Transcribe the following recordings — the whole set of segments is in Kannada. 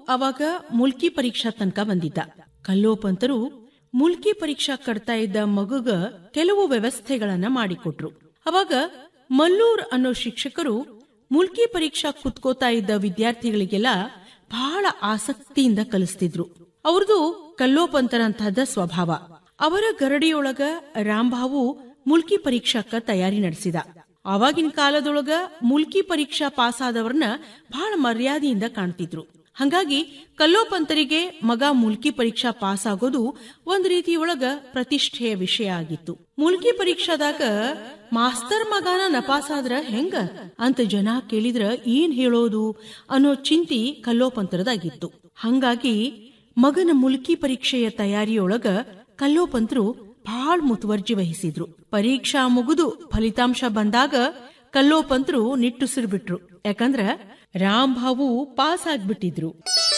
ಅವಾಗ ಮುಲ್ಕಿ ಪರೀಕ್ಷಾ ತನಕ ಬಂದಿದ್ದ ಕಲ್ಲೋಪಂತರು ಮುಲ್ಕಿ ಪರೀಕ್ಷಾ ಕಟ್ತಾ ಇದ್ದ ಮಗುಗ ಕೆಲವು ವ್ಯವಸ್ಥೆಗಳನ್ನ ಮಾಡಿಕೊಟ್ರು ಅವಾಗ ಮಲ್ಲೂರ್ ಅನ್ನೋ ಶಿಕ್ಷಕರು ಮುಲ್ಕಿ ಪರೀಕ್ಷಾ ಕುತ್ಕೋತಾ ಇದ್ದ ವಿದ್ಯಾರ್ಥಿಗಳಿಗೆಲ್ಲ ಬಹಳ ಆಸಕ್ತಿಯಿಂದ ಕಲಿಸ್ತಿದ್ರು ಅವ್ರದ್ದು ಕಲ್ಲೋಪಂತರಂತಹದ ಸ್ವಭಾವ ಅವರ ಗರಡಿಯೊಳಗ ರಾಂಭಾವು ಮುಲ್ಕಿ ಪರೀಕ್ಷಾಕ್ಕ ತಯಾರಿ ನಡೆಸಿದ ಆವಾಗಿನ ಕಾಲದೊಳಗ ಮುಲ್ಕಿ ಪರೀಕ್ಷಾ ಪಾಸಾದವ್ರನ್ನ ಬಹಳ ಮರ್ಯಾದೆಯಿಂದ ಕಾಣ್ತಿದ್ರು ಹಂಗಾಗಿ ಕಲ್ಲೋಪಂತರಿಗೆ ಮಗ ಮುಲ್ಕಿ ಪರೀಕ್ಷಾ ಪಾಸ್ ಆಗೋದು ಒಂದ್ ರೀತಿಯೊಳಗ ಪ್ರತಿಷ್ಠೆಯ ವಿಷಯ ಆಗಿತ್ತು ಮುಲ್ಕಿ ಪರೀಕ್ಷಾದಾಗ ಮಾಸ್ತರ್ ಮಗನ ನಪಾಸಾದ್ರ ಹೆಂಗ ಅಂತ ಜನ ಕೇಳಿದ್ರ ಏನ್ ಹೇಳೋದು ಅನ್ನೋ ಚಿಂತಿ ಕಲ್ಲೋಪಂತರದಾಗಿತ್ತು ಹಂಗಾಗಿ ಮಗನ ಮುಲ್ಕಿ ಪರೀಕ್ಷೆಯ ತಯಾರಿಯೊಳಗ ಕಲ್ಲೋಪಂತರು ಬಹಳ ಮುತುವರ್ಜಿ ವಹಿಸಿದ್ರು ಪರೀಕ್ಷಾ ಮುಗಿದು ಫಲಿತಾಂಶ ಬಂದಾಗ ಕಲ್ಲೋಪಂತರು ನಿಟ್ಟುಸಿರ್ಬಿಟ್ರು ಯಾಕಂದ್ರ ರಾಂಭಾವು ಪಾಸ್ ಆಗ್ಬಿಟ್ಟಿದ್ರು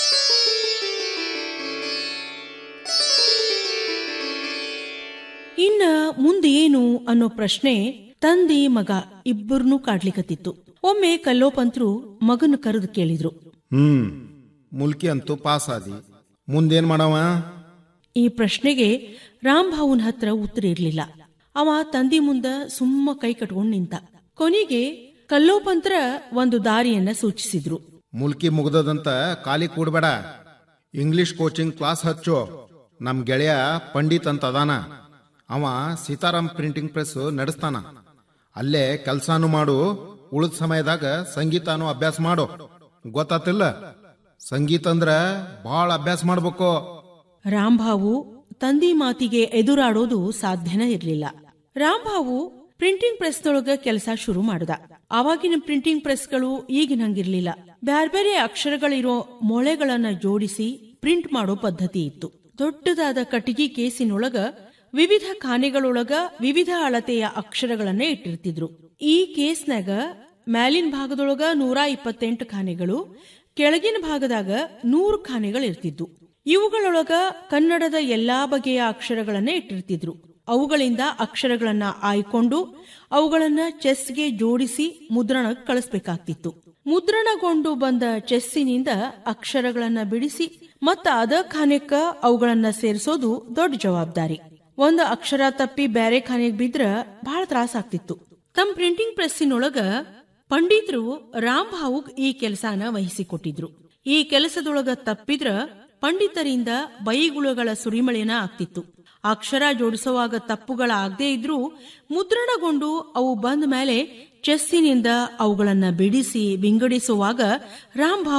ಇನ್ನ ಮುಂದೇನು ಅನ್ನೋ ಪ್ರಶ್ನೆ ತಂದೆ ಮಗ ಇಬ್ಬರನ್ನೂ ಕಾಡ್ಲಿಕತ್ತಿತ್ತು ಒಮ್ಮೆ ಕಲ್ಲೋಪಂತರು ಮಗನ ಕರೆದು ಕೇಳಿದ್ರು ಹ್ಮ್ ಮುಲ್ಕಿ ಅಂತೂ ಪಾಸ್ ಆದಿ ಮುಂದೇನ್ ಮಾಡವ ಈ ಪ್ರಶ್ನೆಗೆ ರಾಂಭಾವುನ್ ಹತ್ರ ಉತ್ತರ ಇರ್ಲಿಲ್ಲ ಅವ ತಂದಿ ಮುಂದ ಸುಮ್ಮ ಕೈ ಕಟ್ಕೊಂಡ್ ನಿಂತ ಕೊನೆಗೆ ಕಲ್ಲೋಪಂತ್ರ ಒಂದು ದಾರಿಯನ್ನ ಸೂಚಿಸಿದ್ರು ಮುಲ್ಕಿ ಮುಗ್ದದಂತ ಖಾಲಿ ಕೂಡ್ಬೇಡ ಇಂಗ್ಲಿಷ್ ಕೋಚಿಂಗ್ ಕ್ಲಾಸ್ ಹಚ್ಚು ನಮ್ ಗೆಳೆಯ ಪಂಡಿತ್ ಅಂತ ಅದಾನ ಅವ ಸೀತಾರಾಮ್ ಪ್ರಿಂಟಿಂಗ್ ಪ್ರೆಸ್ ನಡೆಸ್ತಾನ ಅಲ್ಲೇ ಕೆಲ್ಸಾನು ಮಾಡು ಉಳಿದ ಸಮಯದಾಗ ಸಂಗೀತಾನು ಅಭ್ಯಾಸ ಮಾಡು ಗೊತ್ತಾತಿಲ್ಲ ಸಂಗೀತ ಅಂದ್ರ ಬಹಳ ಅಭ್ಯಾಸ ಮಾಡ್ಬೇಕು ರಾಂಭಾವು ತಂದಿ ಮಾತಿಗೆ ಎದುರಾಡೋದು ಸಾಧ್ಯನೇ ಇರ್ಲಿಲ್ಲ ರಾಂಭಾವು ಪ್ರಿಂಟಿಂಗ್ ಪ್ರೆಸ್ನೊಳಗ ಕೆಲಸ ಶುರು ಮಾಡ್ದ ಆವಾಗಿನ ಪ್ರಿಂಟಿಂಗ್ ಪ್ರೆಸ್ಗಳು ಈಗಿನ ಹಂಗಿರ್ಲಿಲ್ಲ ಬ್ಯಾರ್ಬೇರೆ ಅಕ್ಷರಗಳಿರೋ ಮೊಳೆಗಳನ್ನ ಜೋಡಿಸಿ ಪ್ರಿಂಟ್ ಮಾಡೋ ಪದ್ಧತಿ ಇತ್ತು ದೊಡ್ಡದಾದ ಕಟ್ಟಿಗೆ ಕೇಸಿನೊಳಗ ವಿವಿಧ ಖಾನೆಗಳೊಳಗ ವಿವಿಧ ಅಳತೆಯ ಅಕ್ಷರಗಳನ್ನ ಇಟ್ಟಿರ್ತಿದ್ರು ಈ ಕೇಸ್ನಾಗ ಮ್ಯಾಲಿನ ಭಾಗದೊಳಗ ನೂರ ಇಪ್ಪತ್ತೆಂಟು ಖಾನೆಗಳು ಕೆಳಗಿನ ಭಾಗದಾಗ ನೂರು ಖಾನೆಗಳಿರ್ತಿದ್ವು ಇವುಗಳೊಳಗ ಕನ್ನಡದ ಎಲ್ಲಾ ಬಗೆಯ ಅಕ್ಷರಗಳನ್ನ ಇಟ್ಟಿರ್ತಿದ್ರು ಅವುಗಳಿಂದ ಅಕ್ಷರಗಳನ್ನ ಆಯ್ಕೊಂಡು ಅವುಗಳನ್ನ ಚೆಸ್ಗೆ ಜೋಡಿಸಿ ಮುದ್ರಣಕ್ಕೆ ಕಳಿಸ್ಬೇಕಾಗ್ತಿತ್ತು ಮುದ್ರಣಗೊಂಡು ಬಂದ ಚೆಸ್ಸಿನಿಂದ ಅಕ್ಷರಗಳನ್ನ ಬಿಡಿಸಿ ಮತ್ತ ಅದ ಖಾನೆಕ್ಕ ಅವುಗಳನ್ನ ಸೇರಿಸೋದು ದೊಡ್ಡ ಜವಾಬ್ದಾರಿ ಒಂದು ಅಕ್ಷರ ತಪ್ಪಿ ಬ್ಯಾರೆ ಖಾನೆಗೆ ಬಿದ್ರ ಬಹಳ ತ್ರಾಸ ಆಗ್ತಿತ್ತು ತಮ್ಮ ಪ್ರಿಂಟಿಂಗ್ ಪ್ರೆಸ್ಸಿನೊಳಗ ಪಂಡಿತರು ರಾಂಭಾವುಗ್ ಈ ಕೆಲಸನ ವಹಿಸಿಕೊಟ್ಟಿದ್ರು ಈ ಕೆಲಸದೊಳಗ ತಪ್ಪಿದ್ರ ಪಂಡಿತರಿಂದ ಬೈಗುಳಗಳ ಸುರಿಮಳೆನ ಆಗ್ತಿತ್ತು ಅಕ್ಷರ ಜೋಡಿಸುವಾಗ ತಪ್ಪುಗಳಾಗದೇ ಇದ್ರೂ ಮುದ್ರಣಗೊಂಡು ಅವು ಬಂದ ಮೇಲೆ ಚೆಸ್ಸಿನಿಂದ ಅವುಗಳನ್ನ ಬಿಡಿಸಿ ವಿಂಗಡಿಸುವಾಗ ರಾಂಭಾವ್